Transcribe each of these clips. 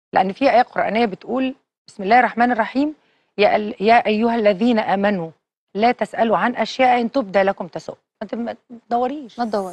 لان في ايه قرانيه بتقول بسم الله الرحمن الرحيم يا ال- يا ايها الذين امنوا لا تسالوا عن اشياء ان تبدى لكم تسؤ ما ت- ما تدوريش ما تدوري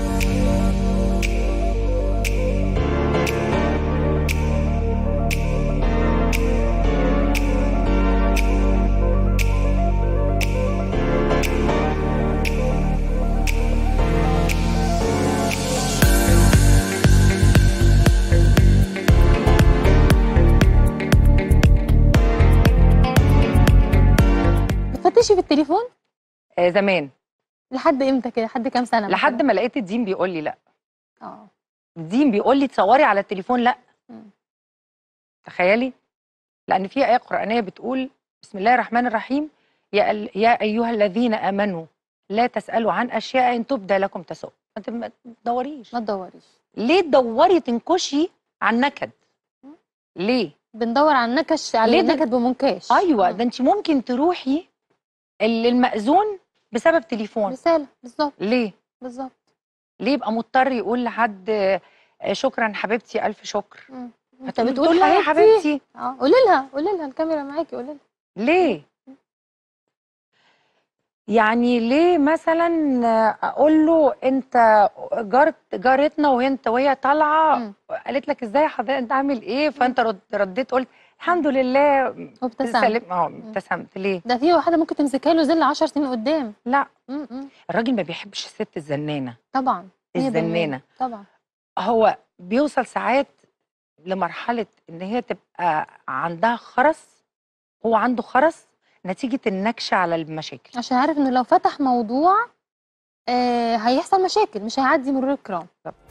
بتفتشي في التليفون آه زمان لحد امتى كده لحد كام سنه لحد مثلاً؟ ما لقيت الدين بيقول لي لا اه الدين بيقول لي تصوري على التليفون لا مم. تخيلي لان في ايه قرانيه بتقول بسم الله الرحمن الرحيم يا ال- يا ايها الذين امنوا لا تسالوا عن اشياء ان تبدى لكم تسؤ ما ت- ما تدوريش ما تدوريش ليه تدوري تنكشي عن نكد ليه بندور على النكش على ليه ده- النكد بمنكاش ايوه آه. ده انت ممكن تروحي للمأذون بسبب تليفون رساله بالظبط ليه بالظبط ليه يبقى مضطر يقول لحد آه، شكرا حبيبتي الف شكر مم. انت هتقولي بتقول بتقول لها يا حبيبتي حبيبتي اه قولي لها قولي لها الكاميرا معاكي قولي لها ليه يعني ليه مثلا اقول له انت جارت جارتنا وانت وهي طالعه مم. قالت لك ازاي حضرتك انت عامل ايه فانت رد رديت قلت الحمد لله وابتسمت سلم اه ابتسمت ليه ده في واحده ممكن تمسكها له زل 10 سنين قدام لا م- م. الراجل ما بيحبش الست الزنانه طبعا 100% الزنانه طبعا هو بيوصل ساعات لمرحله ان هي تبقى عندها خرس هو عنده خرس نتيجه النكشه على المشاكل عشان عارف انه لو فتح موضوع آه هيحصل مشاكل مش هيعدي مرور الكرام